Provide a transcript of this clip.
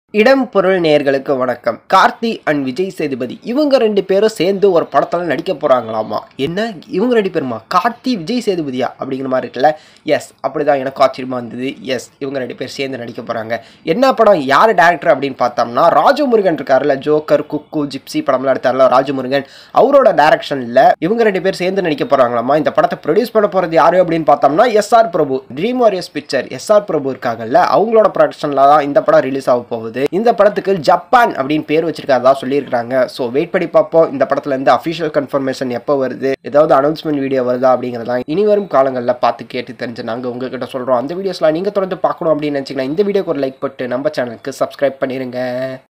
இடம் பொருள் நேயர்களுக்கு வணக்கம் கார்த்தி அண்ட் விஜய் சேதுபதி இவங்க ரெண்டு பேரும் சேர்ந்து ஒரு படத்தில் நடிக்க போகிறாங்களாமா என்ன இவங்க ரெண்டு பேருமா கார்த்தி விஜய் சேதுபதியா அப்படிங்கிற மாதிரி இருக்குல்ல எஸ் அப்படிதான் எனக்கு ஆச்சரியமாக இருந்தது எஸ் இவங்க ரெண்டு பேர் சேர்ந்து நடிக்க போகிறாங்க என்ன படம் யார் டேரக்டர் அப்படின்னு பார்த்தோம்னா ராஜமுருகன் இருக்காருல்ல ஜோக்கர் குக்கு ஜிப்சி படம்லாம் எடுத்தார்ல ராஜமுருகன் அவரோட டைரக்ஷனில் இவங்க ரெண்டு பேர் சேர்ந்து நடிக்க போகிறாங்களாமா இந்த படத்தை ப்ரொடியூஸ் பண்ண போகிறது யாரு அப்படின்னு பார்த்தோம்னா S R Prabhu Dream Warriors Pictures S R Prabhu இருக்காங்கல்ல அவங்களோட ப்ரொடக்ஷனில் தான் இந்த படம் ரிலீஸ் ஆக போகுது இந்த படத்துக்கு ஜப்பான் அப்படின்னு பேர் வச்சிருக்காதா சொல்லியிருக்காங்க ஸோ வெயிட் பண்ணி பார்ப்போம் இந்த படத்துல இருந்து அஃபிஷியல் கன்ஃபர்மேஷன் எப்போ வருது ஏதாவது அனௌன்ஸ்மெண்ட் வீடியோ வருதா அப்படிங்கிறதெல்லாம் இனி வரும் காலங்களில் பார்த்து கேட்டு தெரிஞ்சு நாங்கள் உங்ககிட்ட சொல்கிறோம் அந்த வீடியோஸ்லாம் நீங்கள் தொடர்ந்து பார்க்கணும் அப்படின்னு நினச்சிங்கன்னா இந்த வீடியோக்கு ஒரு லைக் போட்டு நம்ம சேனலுக்கு சப்ஸ்கிரைப் பண்ணிருங்க